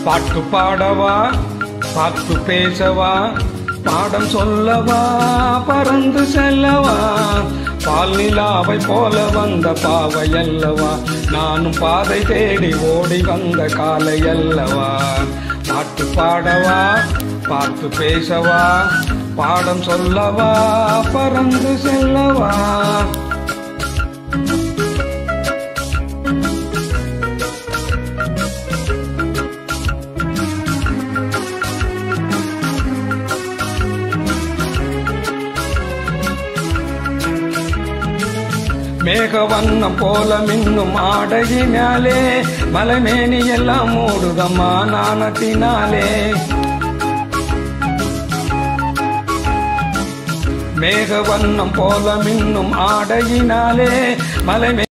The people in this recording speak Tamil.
பாட்டு பாடவா பாட்டு பேசவா பாடம் சொல்லவா பறந்து செல்லவா பால் நிலாவை போல வந்த பாவை அல்லவா நானும் பாதை தேடி ஓடி வந்த காலை அல்லவா பாட்டு பாடவா பாட்டு பேசவா பாடம் சொல்லவா பறந்து செல்லவா மேக வண்ணம் போல மின்னும் ஆடையினாலே மலைமேனி எல்லாம் மூடுதம்மா நாணத்தினாலே மேக வண்ணம் போல மின்னும் ஆடையினாலே மலைமே